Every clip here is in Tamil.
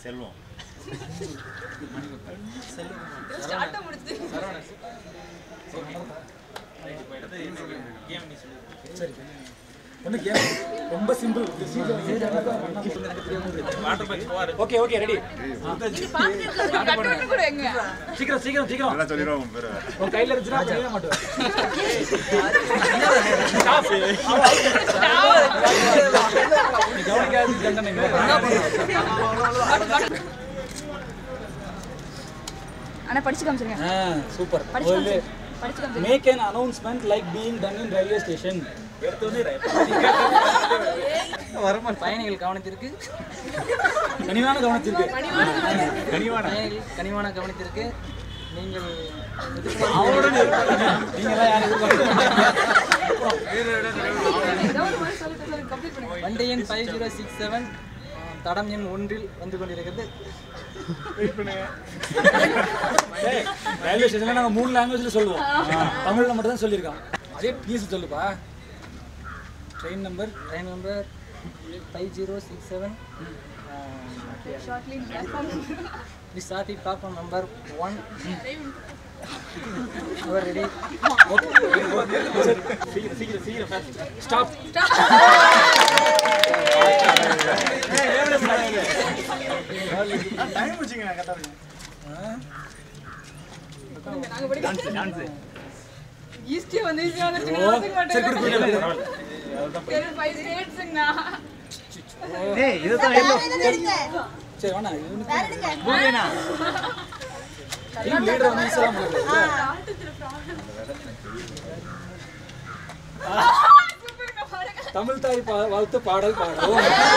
செல்வம் ஸ்டார்ட்டை முடிச்சு சரி ஒண்ணு கேம் ரொம்ப சிம்பிள் ஓகே ஓகே ரெடி இது பாத்துட்டு கட்டு கூட எங்க சீக்கிரம் சீக்கிரம் சீக்கிரம் நல்லா சொல்லிடுவோம் உன் பேரை உன் கையில இருந்துச்சுன்னா தெரியவே மாட்டேன் நீ கவனிக்காத தண்டனைங்க ஆனா படிச்சு காமிச்சிருங்க சூப்பர் படிச்சு காமிச்சிருங்க படிச்சு காமிச்சிருங்க make an announcement like being done in railway station பயணிகள் கவனத்திற்கு கனிவான கவனத்திற்கு பயணிகள் கனிவான கவனத்திற்கு நீங்கள் நீங்க எல்லாம் யாரும் ஏதோ ஒரு மாதிரி சொல்லிட்டு சொல்லி கம்ப்ளீட் பண்ணுங்க வண்டி எண் ஃபைவ் ஜீரோ சிக்ஸ் செவன் தடம் எண் ஒன்றில் வந்து கொண்டிருக்கிறது ரயில்வே ஸ்டேஷன்ல நாங்க மூணு லாங்குவேஜ்ல சொல்லுவோம் தமிழ்ல மட்டும் தான் சொல்லியிருக்கோம் அதே ப்ளீஸ் சொல்லுப்பா train number train number five zero six seven shortly platform விசாதி platform number one your ready stop நாங்க படிக்க ஈஸ்டே வந்து ஈஸியா வந்துருச்சு ஓ, நான் ஒத்துக்க சரி, மாட்டேன் குடு, குடு, குடு. சரி ஃபைவ் ஸ்டேட்ஸ்ங்கண்ணா சரி வேணா இவனுக்கு டீம் லீடர் வந்து ஈஸியாக முடியாது தமிழ் தாய் பா வாழ்த்து பாடல் பாடும்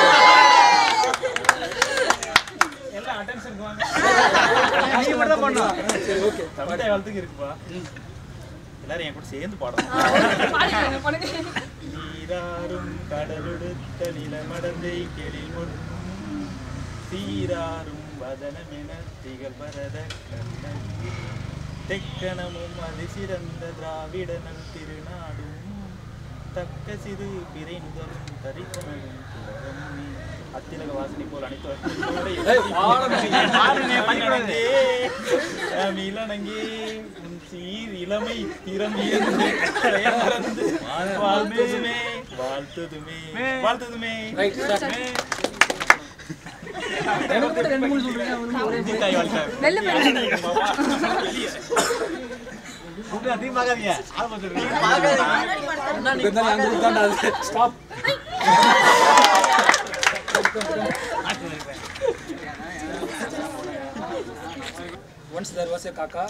சரி ஓகே தமிழ் வாழ்த்துக்கு இருக்குப்பா எல்லாரும் என் கூட சேர்ந்து பாடணும் பாடுங்க பண்ணுங்க நீராறும் கடலொடுத்த நிலமடந்தை கெளில் முன்னும் சீராறும் வதனமென திகழ் பரத கண்ணன் தெக்கணமும் அது சிறந்த திராவிடனல் திருநாடும் தக்க சிறு பிறை நுதலும் தரித்தனமும் துறவமுமே அத்திலக வாசனை போல் ஏய், பாடணும். அனைத்து தமிழனங்கே உன் சீர் இளமை திறமையிருந்து மறந்து வாழ்த்துதுமே வாழ்த்துதுமே வாழ்த்துதுமே ரைட் ஸ்டார்ட் எனக்கு கூட ரெண்டு மூணு சொல்றீங்க அவனுக்கு ஒரே மூணு. தாய் வாழ்த்தார் மெல்ல மெல்ல இப்ப இருந்தாலும் அங்க உட்கார்ந்து அது stop once there was a காக்கா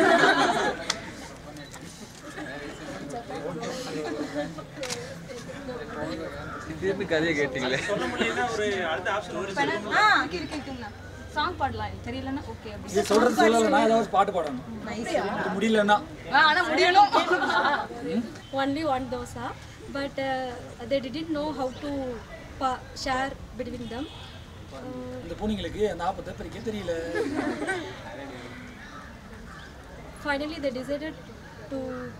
சொல்ல முடியலன்னா ஒரு அடுத்த ஆப்ஷன் ஒரு ஆ இருக்கு இருக்குங்கண்ணா சாங் பாடலாம் எனக்கு தெரியலன்னா ஓகே அப்படி இது சொல்றது சொல்லலைன்னா ஏதாவது பாட்டு பாடணும் இது முடியலன்னா ஆ, ஆனா முடியணும் only one dosa, but uh, they didn't know how to pa- share between them. Uh, இந்த பூனைங்களுக்கு அந்த ஆப்பத்தை பிரிக்க தெரியல finally, they decided to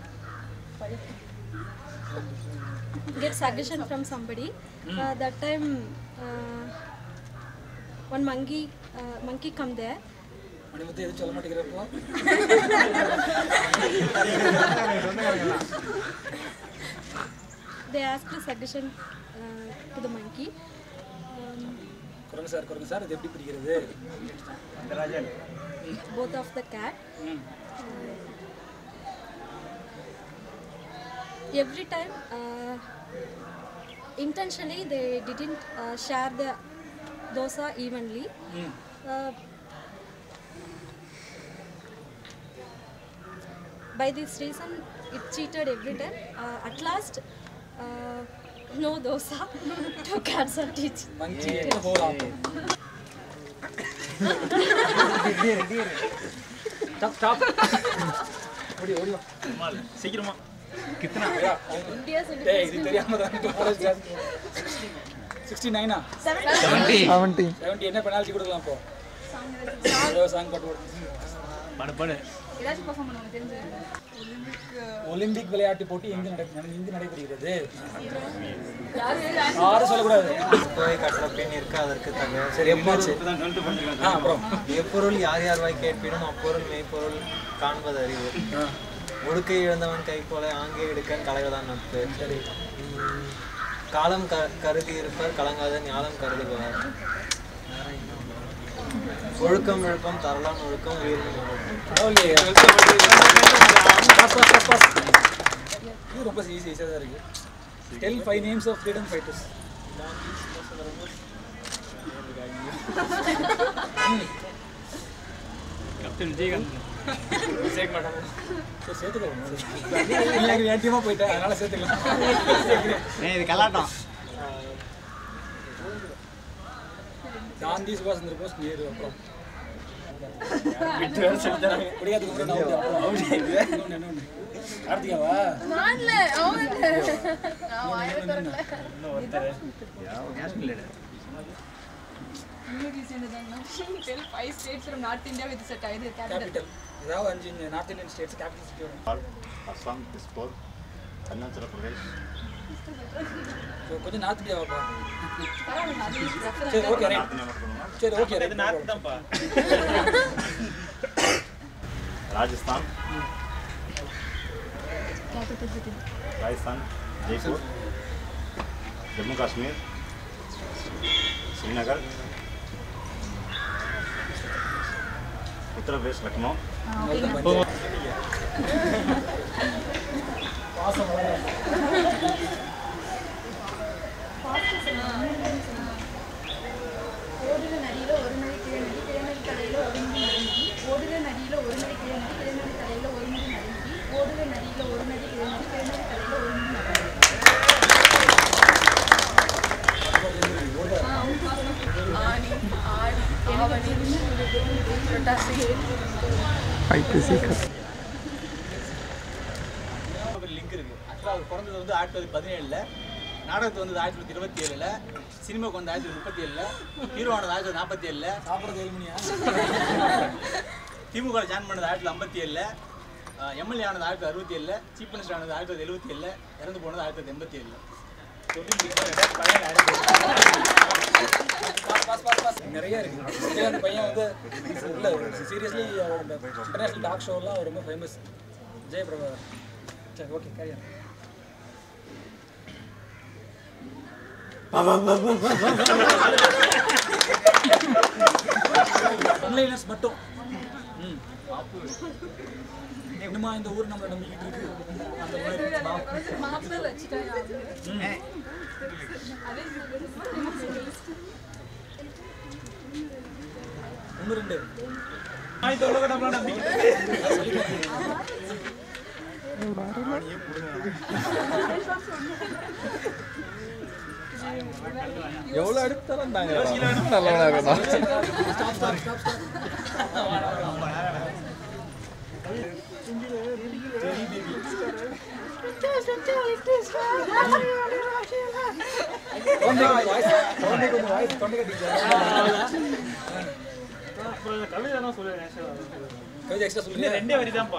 get suggestion from somebody. Uh, that time, uh, one monkey uh, monkey come there. Manimuthu எதுவும் சொல்ல மாட்டேங்கிறப்போ They asked a suggestion uh, to the monkey. Um, குரங்கு சார் குரங்கு சார் இது எப்படி பிரிக்கிறது both of the cat. ம். every time uh, intentionally they didn't uh, share the dosa evenly ம். uh, by this reason it cheated every time uh, at last uh, no dosa two cats are each மங்கி எங்க போகலாம் ஸ்டாப் ஸ்டாப் ஓடி ஓடி வா. சீக்கிரமா டேய் இது தெரியாம தான் சிக்ஸ்டி நைனா செவன்ட்டி என்ன பெனால்ட்டி கொடுக்கலாம் இப்போ ஏதோ சாங் பாட்டு போடு படு படு ஏதாச்சும் பெர்ஃபார்ம் பண்ணுவாங்க தெரிஞ்சது ஒலிம்பிக் விளையாட்டு போட்டி எங்கு நடை எங்கு நடைபெறுகிறது யாரு யாரும் சொல்லக்கூடாது போய் கற்ற பின் இருக்க அதற்கு தக சரி எப்பாச்சு ஆ அப்புறம் எப்பொருள் யார் யார் வாய் கேட்பினும் அப்பொருள் மெய்ப்பொருள் காண்பது அறிவு ஒடுக்கை இழந்தவன் கை போல ஆங்கே எடுக்கன் கலைவதான் நட்பு சரி உம், காலம் க கருதி இருப்பர் கலங்காத ஞானம் கருதுபவர் வேற என்ன ஒண்ணு? ஒழுக்கம் விழுப்பம் தரலான் ஒழுக்கம் உயிரின் ஒழுக்கம் பரவாயில்லையே. Pass, pass, pass, pass. இது ரொம்ப ஈஸி ஈஸியாக தான் இருக்கு tell five names of freedom fighters captain Vijayakanth சேர்க்க மாட்டாங்க சரி சேர்த்துக்கோ இல்லை என் டீமாக போயிட்டேன் அதனால சேர்த்துக்கலாம் இது கலாட்டம் காந்தி சுபாஷ் சந்திர போஸ் நேரு அப்புறம் குடியாத்துக்கு அப்புறம் நான் வந்து அப்புறம் இன்னொன்னு, இன்னொன்னு. கார்த்திகாவா நான்ல அவங்க நான் வாயில திறக்கல இன்னும் ஒருத்தர் English என்னதுன்னா tell five states from North India with set இது capital கேபிட்டல் ஏதாவது அஞ்சு north Indian states capital city வரும் असम दिसपुर अरुणाचल प्रदेश ஸோ கொஞ்சம் நார்த் இந்தியா வாப்பா பரவாயில்ல அது reference. சரி ஓகே ரைட் नार्थ में मत बोलूंगा சரி ஓகே இது ரைட் நார்த் தான்ப்பா राजस्थान Capital city. राजस्थान जयपुर जम्मू कश्मीर श्रीनगर उत्तर प्रदेश लखनऊ பாசம் வளர ஓடுற நதியில ஒரு நதி கிழநதி கிழநதி தலையில ஒரு முடி நடுங்கி ஓடுற நதியில ஒரு நதி கிழநதி கிழநதி தலையில ஒரு முடி நடுங்கி ஓடுற நதியில ஒரு நதி கிழநதி கிழநதி தலையில ஒரு முடி நடுங்கி ஆனி ஆடி ஆவணி புரட்டாசி ஒரு லிங்க் இருக்கு ஆக்சுவலாக அவர் பிறந்தது வந்து ஆயிரத்தி தொள்ளாயிரத்தி பதினேழுல நாடகத்துக்கு வந்தது ஆயிரத்தி தொள்ளாயிரத்தி இருபத்தி ஏழுல சினிமாவுக்கு வந்து ஆயிரத்தி தொள்ளாயிரத்தி முப்பத்தி ஏழுல ஹீரோ ஆனது ஆயிரத்தி தொள்ளாயிரத்தி நாற்பத்தி ஏழுல சாப்பிட்றது ஏழு மணியா திமுக ஜாயின் பண்ணது ஆயிரத்தி தொள்ளாயிரத்தி ஐம்பத்தி ஏழுல எம்எல்ஏ ஆனது ஆயிரத்தி தொள்ளாயிரத்தி அறுபத்தி ஏழுல சீஃப் மினிஸ்டர் ஆனது ஆயிரத்தி தொள்ளாயிரத்தி எழுபத்தி ஏழுல இறந்து போனது ஆயிரத்தி தொள்ளாயிரத்தி எண்பத்தி ஏழுல சொல்லி முடிக்க பழைய ஆயிரத்தி பாஸ் பாஸ் பாஸ் பாஸ் நிறைய இருக்கு இதே அந்த பையன் வந்து இல்லை சீரியஸ்லி அவரோட இன்டர்நேஷனல் டாக் ஷோலாம் அவர் ரொம்ப ஃபேமஸ் ஜெயபிரபா சரி ஓகே கேரியா ஒன்லைனர்ஸ் மட்டும் ம் இன்னுமா இந்த ஊர் நம்மளை நம்பிக்கிட்டு இருக்கு அந்த மாதிரி மாப்பிள்ளை வச்சுட்டாங்க அதே ஒன்று ரெண்டு ஆயிரத்தி தொள்ளாயிரத்தி நம்மளால நம்பிக்கை எவ்வளோ அடுத்தாலும் தாங்க ஸ்டாப் ஸ்டாப் ஸ்டாப் ஸ்டாப் தொண்டை கொஞ்சம் வாய்ஸ் தொண்டை கொஞ்சம் வாய்ஸ் தொண்டை கட்டிக்கிச்சு கவிதை எக்ஸ்ட்ரா சொல்லுங்க ரெண்டே வரி தான்ப்பா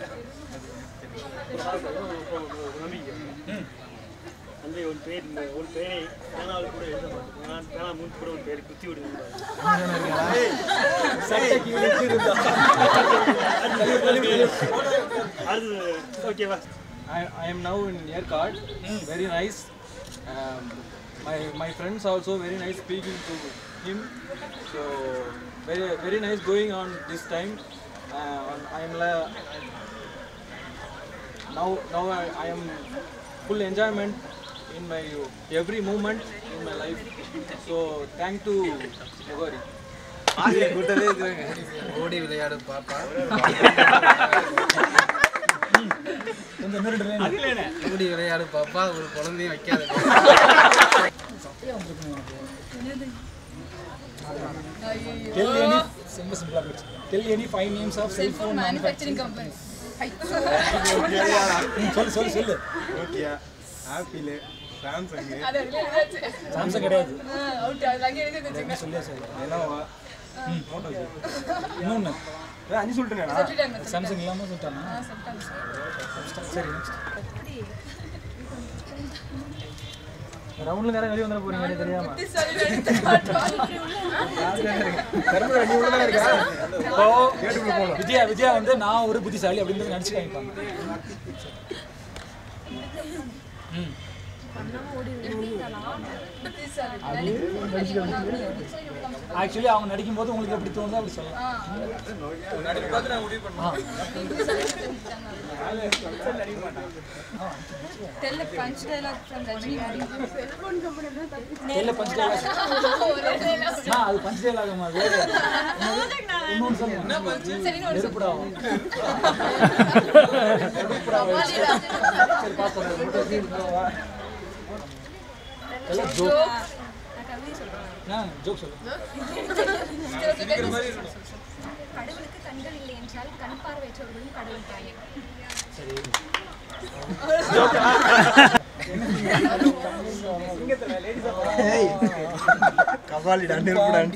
வந்து ஒரு பேர் இந்த ஒரு பேரை பேனாவில் கூட எழுத மாட்டோம் நான் பேனா முன் கூட ஒரு பேர் குத்தி விடுங்க சட்டைக்கு இழுத்து இருந்தா அது ஓகேவா I, I am now in Aircard. Very nice. Um, my my friends also very nice speaking to him. So very very nice going on this time. Uh, I am la- now now I, I am full enjoyment in my every moment in my life. So thank to Mogori. ஓடி விளையாடு பாப்பா கொஞ்சம் இன்னும் ரெண்டு line. ஓடி விளையாடு பாப்பா ஒரு குழந்தையும் வைக்காத Tell any simple simple போச்சு. Tell any five names of cell phone manufacturing manufacturing. Company சொல்லு சொல்லு சொல்லு நோக்கியா ஆப்பிள் சாம்சங் அது அதுல எழுதாச்சு சாம்சங் கிடையாது அவுட் அது அங்கே எழுதி வச்சுங்க என்ன சொல்லியா சொல்லு லெனோவா இன்னொன்று அஞ்சு சொல்லிட்டேன் சொல்லிட்டாங்க சாம்சங் இல்லாமல் சொல்லிட்டாங்க ஆ, சொல்லிட்டாங்க சார். சரி நெக்ஸ்ட் ரவுண்டில் நேரம் வெளியே வந்துட போறீங்க எனக்கு தெரியாம புத்திசாலின்னு எடுத்து காட்டுவாங்க. கரும்பு நீ உள்ள இருக்கா இப்போ விஜயா விஜயா வந்து நான் ஒரு புத்திசாலி அப்படின்றது நடிச்சு காமிப்பாங்க ம் ஆக்சுவலி அவங்க நடிக்கும்போது உங்களுக்கு எப்படி தோணுதோ அப்படி சொல்லலாம் Tell a punch dialogue from Rajini. தெரியல பஞ்ச் டேலாக் ஆ அது பஞ்ச் டேலாக் அது இன்னொன்று சொல்லுங்க நெருப்புடாவும் சரி பாஸ் பண்ணுறேன் எல்லாம் ஜோக் ஆ ஜோக் சொல்லு கடவுளுக்கு கண்கள் இல்லை என்றால் கண் பார்வையற்றவர்களும் கடவுள் தாயே சரி கபாலிடா நெருப்புடாண்டி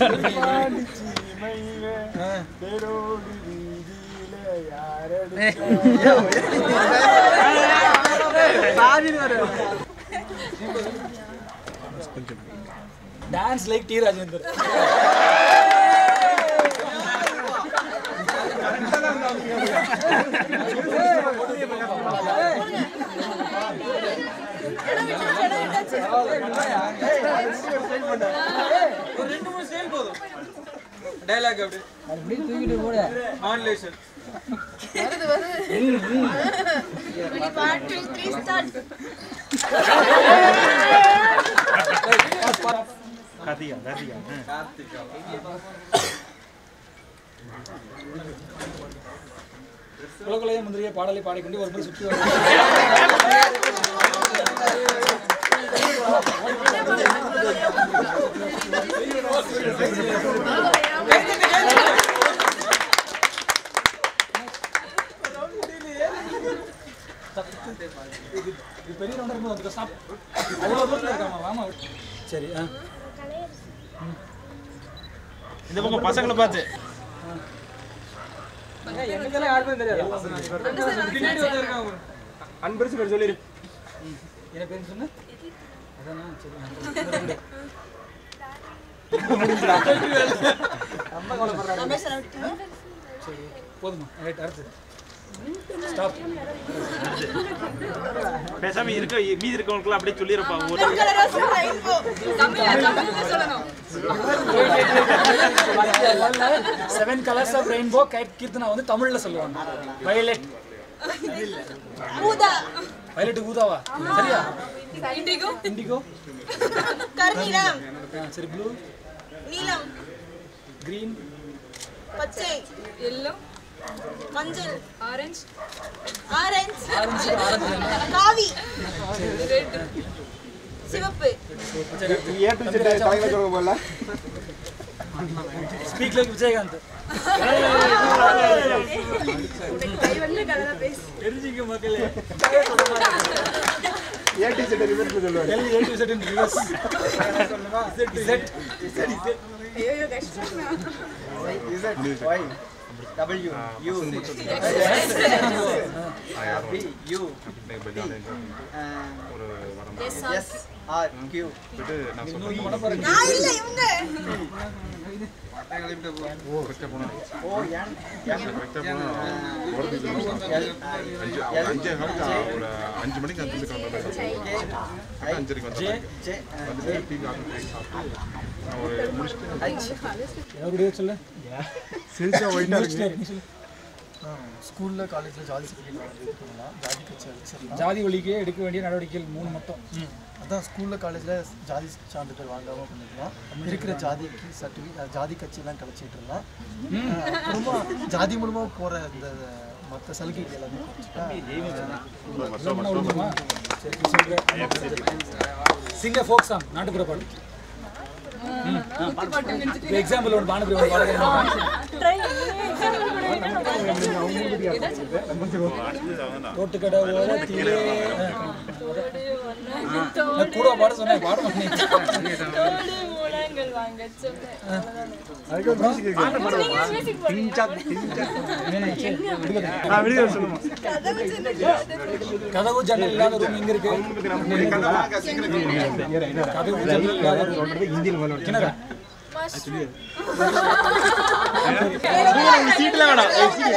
டான்ஸ் லைக் டி ராஜேந்தர் ஒரு ரெண்டு மூணு செயல் போதும் டைலாக் அப்படி அப்படியே தூக்கிட்டு போட மாடுலேஷன் வருது வருது Ready, one, two, three, start. Karthika Karthika குலகுலைய முந்திரிய பாடலை பாடிக்கொண்டு ஒரு முறை சுற்றி வர இது பெரிய ரவுண்டர் இருக்கும்போது வந்துட்டு ஸ்டாப் அவ்வளோ தூரத்தில் இருக்காமா வாமா சரி ஆ இந்த பக்கம் பசங்களை பார்த்து எனக்கெல்லாம் யாருமே தெரியாது பின்னாடி வந்து இருக்காங்க அன்பரிசு பேர் சொல்லிடு என்ன பேர் சொன்ன அதானா சரி சரி போதுமா ரைட் அடுத்து ஸ்டாப் பேசாம இருக்க மீதி இருக்கவங்களுக்குலாம் அப்படியே சொல்லியிருப்பா ஒரு தமிழ்ல தமிழ்ல சொல்லணும் செவன் கலர்ஸ் ஆஃப் ரெயின்போ கைட் கீர்த்தனா வந்து தமிழ்ல சொல்லுவாங்க வயலட் ஊதா வயலட் ஊதாவா சரியா இண்டிகோ இண்டிகோ கருநீலம் சரி ப்ளூ நீலம் கிரீன் பச்சை எல்லோ மஞ்சள் ஆரஞ்சு ஆரஞ்சு ஆரஞ்சு ஆரஞ்சு காவி ரெட் சிவப்பு ஏ டு செட் தலையில சொல்ல போல ஸ்பீக் லைக் விஜயகாந்த் தெரிஞ்சுக்க மக்களே ஏ டு செட் ரிவர்ஸ் சொல்லுவாங்க L A to Z in reverse Z Z Y W U P U S R Q நான் இல்ல இவங்க ஓ என் அஞ்சே காலுக்கு ஒரு அஞ்சு மணிக்கு அந்த வந்து கிளம்புறேன் அஞ்சரைக்கு ஜே வந்து ஜே வந்து டீ காஃபி சாப்பிட்டு நான் ஒரு முடிச்சுட்டு யாருடைய சொல்லு செல்சா ஒயிட்டா சரி, நீ சொல்லு ஸ்கூலில் காலேஜில் ஜாதி சர்டிஃபிகேட் இது பண்ணலாம் ஜாதி கட்சி சரிங்களா ஜாதி ஒழிக்க எடுக்க வேண்டிய நடவடிக்கைகள் மூணு மட்டும் அதான் ஸ்கூலில் காலேஜில் ஜாதி சான்றிதழ் வாங்காமல் பண்ணிக்கலாம் இருக்கிற ஜாதிக்கு சர்டிஃபிகேட் ஜாதி கட்சியெல்லாம் கிடச்சிட்டு இருந்தேன் அஹ் அப்புறமா ஜாதி மூலமாக போகிற இந்த மற்ற சலுகைகள் எல்லாமே குறைச்சிட்டா சொல்லணுமா ஒழுங்குமா? சரி நீ சொல்ற சிங்க ஃபோக் சாங் நாட்டுப்புற பாட்டு எக்ஸாம்பிள் ஒன்று பானுபுரி ஒரு பாடகர் ரோட்டுக்கடை ஓரத்திலே நான் கூட பாட சொன்னேன் பாட மாட்டேன் கதவு ஜன்னல் இல்லாத ரூம் எங்க இருக்கு கதவு ஜன்னல் இல்லாத room. கிணறா? சீட்ல வேணாம்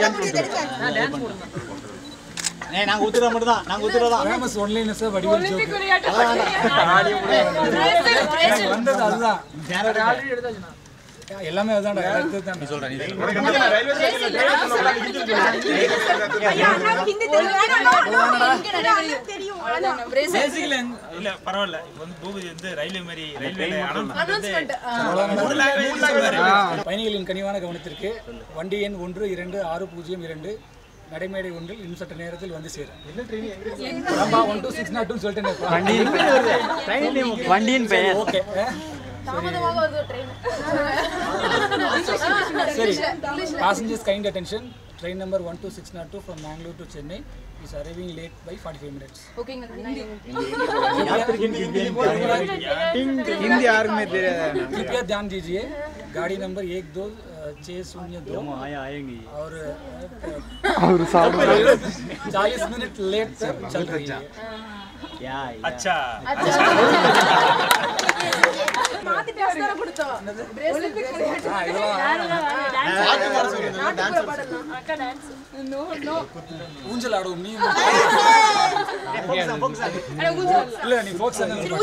ஏய் நாங்க உத்துறா மட்டும் தான் நாங்க உத்துறா தான் ஃபேமஸ் ஒன்லைனஸ் வடிவல் ஜோக் வந்தது அதுதான் எல்லாமே அதுதான்டா அடுத்தது தான் சொல்றேன் இல்ல பரவாயில்ல இப்போ வந்து பூபதி வந்து ரயில்வே மாதிரி ரயில்வே Announcement. மூணு லாங்குவேஜ் சொல்லுவாரு பயணிகளின் கனிவான கவனத்திற்கு வண்டி எண் ஒன்று இரண்டு ஆறு பூஜ்ஜியம் இரண்டு நடைமேடை ஒன்றில் இன்னும் சற்று நேரத்தில் வந்து சேரும் ஆமா one two six not two சொல்லிட்டேன் வண்டியின் பெயர் ஓகே தாமதமாக வருது ட்ரெயின் சரி passengers kind attention train number 12602 from Mangalore to Chennai is arriving late by 45 minutes ஓகேங்க ஹிந்தி हिंदी யாருக்குமே தெரியாது कृपया ध्यान दीजिए गाड़ी नंबर एक दो अ, छः शून्य दो और चालीस मिनट लेट तक चल रही है அச்சா மாத்தி டான்ஸ் தான கொடுத்தோம் ஒலிம்பிக் விளையாட்டு ஆ, இதெல்லாம் நாட்டுப்புற பாடலாம் அக்கா டான்ஸ் நோ நோ ஊஞ்சல் ஆடுவோம் நீ அட ஊஞ்சல் இல்ல நீ ஃபோக்ஸ்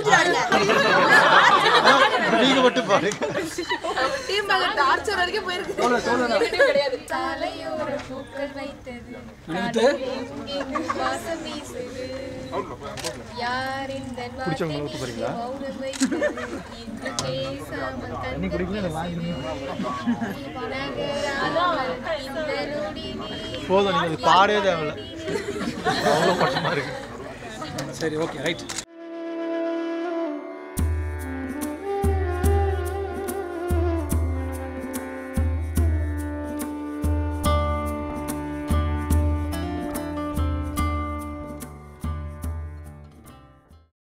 நீங்க மட்டும் பாருங்க டீம் நாங்க டார்ச்சர் வரைக்கும் போயிருக்கு கிடையாது தலையோர பூக்கள் வைத்தது நினைத்து எங்கு வாசம் வீசுது யார் இந்த பிடிச்சவங்கள விட்டு போறீங்களா? மௌனம் வைத்தது இன்று பேசாமல் தண்ணி குடிக்கல இந்த நொடி நீ போதும் நீங்க அது பாடவே தேவையில்ல அவ்வளோ கஷ்டமா இருக்கு சரி ஓகே ரைட்